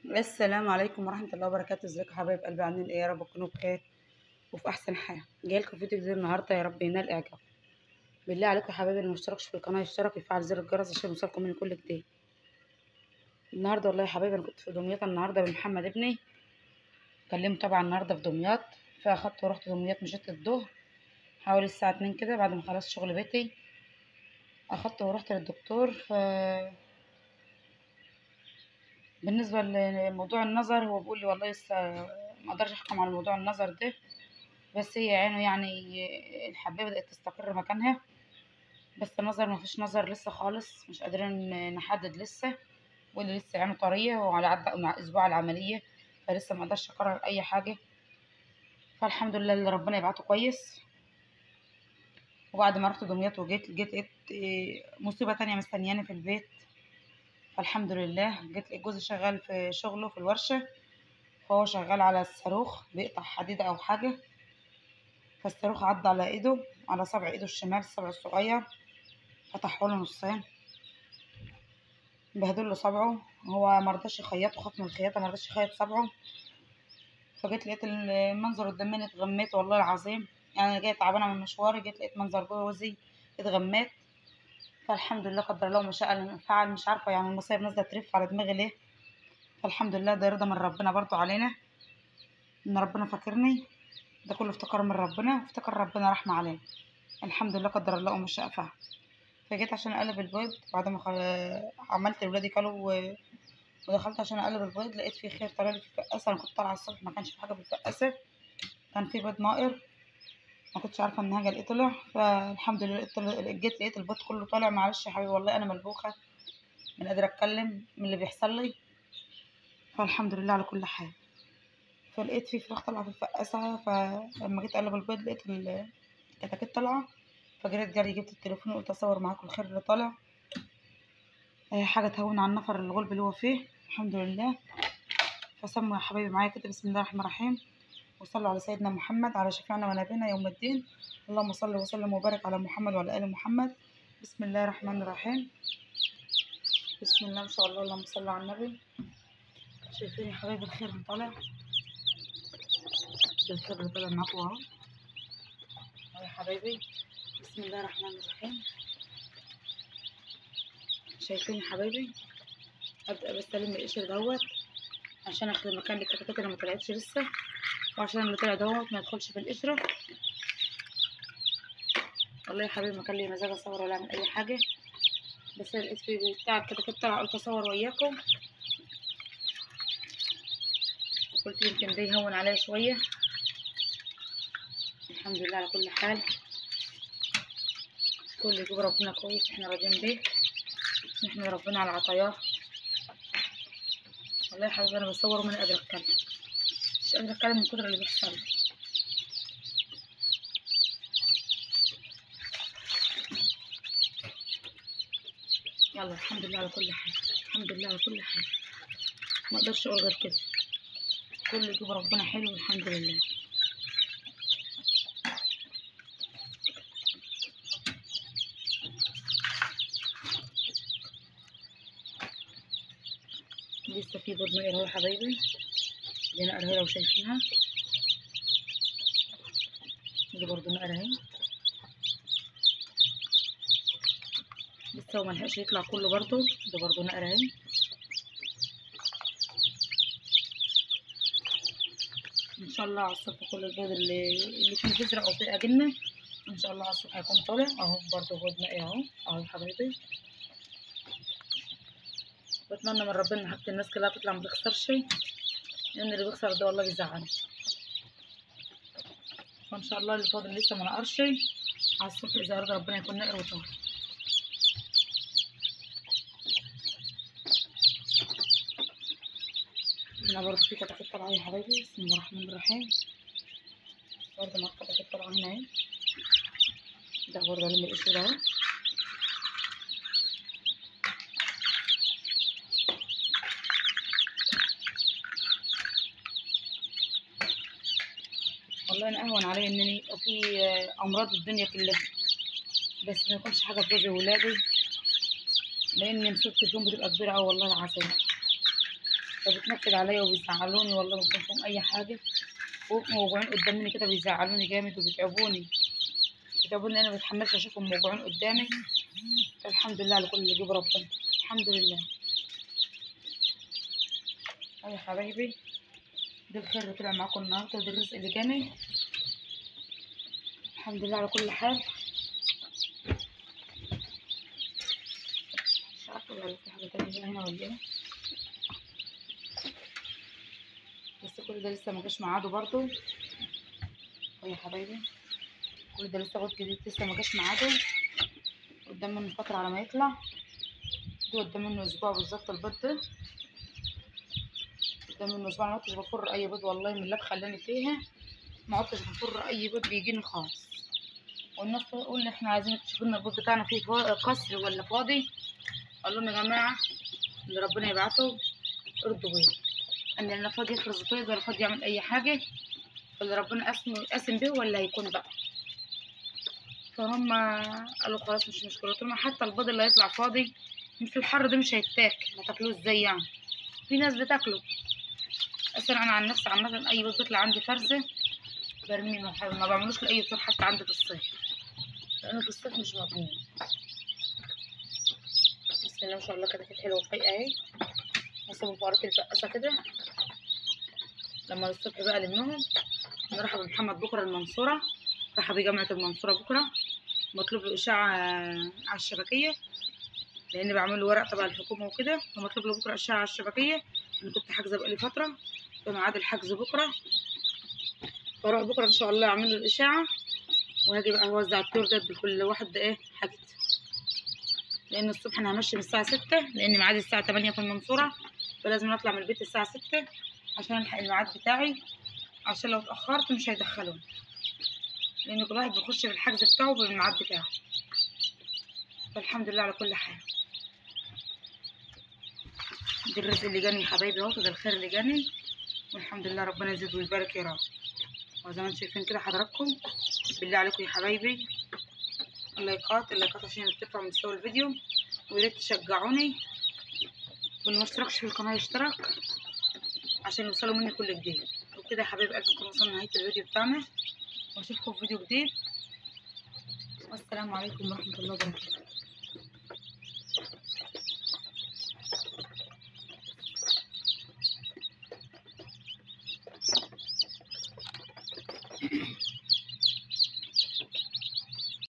السلام عليكم ورحمة الله وبركاته ازيكم يا حبايب قلبي عاملين ايه يا رب تكونوا بخير وفي احسن حال جايلكم فيديو جديد النهارده يا رب ينال اعجاب بالله عليكم يا حبايبي اللي مشتركش في القناه يشترك ويفعل زر الجرس عشان يوصلكم من كل جديد النهارده والله يا حبايبي انا كنت في دمياط النهارده بمحمد ابني كلمه طبعا النهارده في دمياط فاخدته ورحت دمياط مشيت الظهر حوالي الساعه اتنين كده بعد ما خلصت شغل بيتي اخدته ورحت للدكتور ف بالنسبة لموضوع النظر هو بيقول لي والله لسه ما اقدرش احكم على موضوع النظر ده بس هي عينه يعني الحباية بدأت تستقر مكانها بس النظر ما فيش نظر لسه خالص مش قادرين نحدد لسه واللي لسه عينه طرية وعلى عدى مع اسبوع العملية فلسه ما اقدرش اقرر اي حاجة فالحمد لله اللي ربنا يبعته كويس وبعد ما رحت دمياط وجيت جيت لقيت مصيبة تانية مستنياني في البيت فالحمد لله جيت لقيت جوزي شغال في شغله في الورشة فهو شغال على الصاروخ بيقطع حديدة أو حاجة فالصاروخ عدى على ايده على صبع ايده الشمال الصبع الصغير فتحوله نصين بهدله صبعه هو مرضاش يخيطه خاف من الخياطة مرضاش يخيط صبعه فجيت لقيت المنظر قدامي اتغميت والله العظيم يعني انا جايه تعبانه من مشواري جيت لقيت منظر جوزي اتغميت فالحمد لله قدر الله ما شاء فعل مش عارفه يعني المصايب نازله ترف على دماغي ليه فالحمد لله ده رضا من ربنا برضو علينا ان ربنا فاكرني ده كله افتكار من ربنا وافتكر ربنا رحمه علينا الحمد لله قدر الله ما شاء فعل فجيت عشان اقلب البيض بعد ما خل... عملت ولادي كلوا و... ودخلت عشان اقلب البيض لقيت فيه خير طالع لي في الفقاسه انا كنت طالعه الصبح ما كانش في حاجه في الفقاسه كان في بيض نائر ما كنتش عارفه ان هاجي الاقيه طلع فالحمد لله جيت لقيت البيض كله طالع معلش يا حبيبي والله انا ملبوخه من قادره اتكلم من اللي بيحصل لي فالحمد لله على كل حال فلقيت في فراخ طالعه في الفقاسه فلما جيت اقلب البيض لقيت الكتاكيت طالعه فجريت جري جبت التليفون وقلت اصور معاكم الخير اللي طالع حاجه تهون على النفر الغلب اللي هو فيه الحمد لله فسموا يا حبايبي معايا كده بسم الله الرحمن الرحيم وصلوا على سيدنا محمد على شفيعنا ونبينا يوم الدين اللهم صل وسلم وبارك على محمد وعلى ال محمد بسم الله الرحمن الرحيم بسم الله ما شاء الله اللهم صل على النبي شايفين يا حبايبي الخير اللي طالع الخير اللي طالع معاكم اهو يا حبايبي بسم الله الرحمن الرحيم شايفين يا حبايبي ابدا بس الم القشر دوت عشان اخد المكان للكتاكيت اللي ما طلعتش لسه وعشان اللي طلع دوت ما يدخلش في القشره والله يا حبيبي ما كان لي مزاج اصور ولا اعمل اي حاجه بس لقيت في بتاع الكتاكيت طلع قلت اصور وياكم قلت يمكن ده يهون عليا شويه الحمد لله على كل حال كل يجيب ربنا كويس احنا راضيين بيه نحمد ربنا على عطاياه والله يا حبيبي انا بصور وما قادره اتكلم مش قادره اتكلم من كتر اللي بيحصل لي يلا الحمد لله على كل حال الحمد لله على كل حال ما اقدرش اقول غير كده كل يجيب ربنا حلو والحمد لله لسه في بيض نقر اهو يا حبايبي دي نقر اهي لو شايفينها دي برضو نقر اهي لسه وملحقش يطلع كله برضو ده برضو نقر اهي ان شاء الله على الصبح كل البيض اللي اللي فيه بذرة او فيه اجنة ان شاء الله على الصبح هيكون طالع اهو برضو بيض نقر اهو اهو يا حبايبي بتمنى من ربنا حتى الناس كلها تطلع ما تخسرش لان اللي بيخسر ده والله بيزعلني فان شاء الله اللي فاضل لسه ما نقرش على الصبح اذا اراد ربنا يكون نقر وطار هنا برضه في كتاكيت طالعه يا حبايبي بسم الله الرحمن الرحيم برضه مع كتاكيت طالعه هنا اهي ده برضه لم القشر ده اهو والله انا اهون عليا ان يبقى في امراض الدنيا كلها بس ما يكونش حاجه في جوزي وولادي لان مصيبتي فيهم بتبقى كبيره اوي والله العظيم فبتنكد بينكد عليا وبيزعلوني والله ما بكون فيهم اي حاجه وبيبقوا موجوعين قدام مني كده بيزعلوني جامد وبيتعبوني بيتعبوني انا ما بتحملش اشوفهم موجوعين قدامي الحمد لله على كل اللي جيب ربنا الحمد لله أيوة يا حبايبي ده الخير اللي طلع معاكم النهارده وده الرزق اللي جاني الحمد لله على كل حال مش عارفه ولا في حاجه تانية هنا ولا ايه بس كل ده لسه مجاش ميعاده برضو أيوة يا حبايبي كل ده لسه غد جديد لسه مجاش ميعاده قدام منه فترة على ما يطلع ده قدام منه اسبوع بالظبط البيض ده قدام منه اسبوع ما عدتش بفر اي بيض والله من اللي خلاني فيها ما عدتش بفر اي بيض بيجيني خالص والناس تقول لي احنا عايزين تشوفوا لنا البيض بتاعنا فيه فا- قصر ولا فاضي اقول لهم يا جماعه اللي ربنا يبعته ارضوا بيه ان انا فاضي يفرز بيض ولا فاضي يعمل اي حاجه اللي ربنا قسم قاسم به ولا هيكون بقى فهم قالوا خلاص مش مشكلة قلت لهم حتى البيض اللي هيطلع فاضي في الحر ده مش هيتاكل هتاكلوه ازاي يعني في ناس بتاكله اصلا انا عن نفسي عامة اي بيض بيطلع عندي فرزة برميه ما بحاول- ما بعملوش لاي طول حتى عندي في الصيف لانه في الصيف مش مضمون بسم الله ما شاء الله كده كانت حلوه وفايقه اهي هسيبهم في قرة البقاسة كده لما الصبح بقى لمهم نرحب بمحمد بكرة المنصورة راح بجامعة المنصورة بكرة مطلوب له إشاعة على الشبكية لأن بعمل له ورق تبع الحكومة وكده فمطلوب له بكرة إشاعة على الشبكية أنا كنت حاجزة بقالي فترة فميعاد الحجز بكرة فأروح بكرة إن شاء الله أعمل له الإشاعة وهاجي بقى أوزع التور ده لكل واحد ده إيه حاجته لأن الصبح أنا همشي من الساعة ستة لأن ميعادي الساعة تمانية في المنصورة فلازم أطلع من البيت الساعة ستة عشان ألحق الميعاد بتاعي عشان لو اتأخرت مش هيدخلوني لأن كل واحد بيخش بالحجز بتاعه بالميعاد بتاعه فالحمد لله على كل حال ده الرزق اللي جاني يا حبايبي اهو ده الخير اللي جاني والحمد لله ربنا يزيد ويبارك يا رب وزي ما انتم شايفين كده حضراتكم بالله عليكم يا حبايبي اللايكات اللايكات عشان ترفع مستوى الفيديو ويا ريت تشجعوني واللي ما اشتركش في القناه يشترك عشان يوصلوا مني كل جديد وكده يا حبايبي الف نكون وصلنا نهايه الفيديو بتاعنا واشوفكم في فيديو جديد والسلام عليكم ورحمه الله وبركاته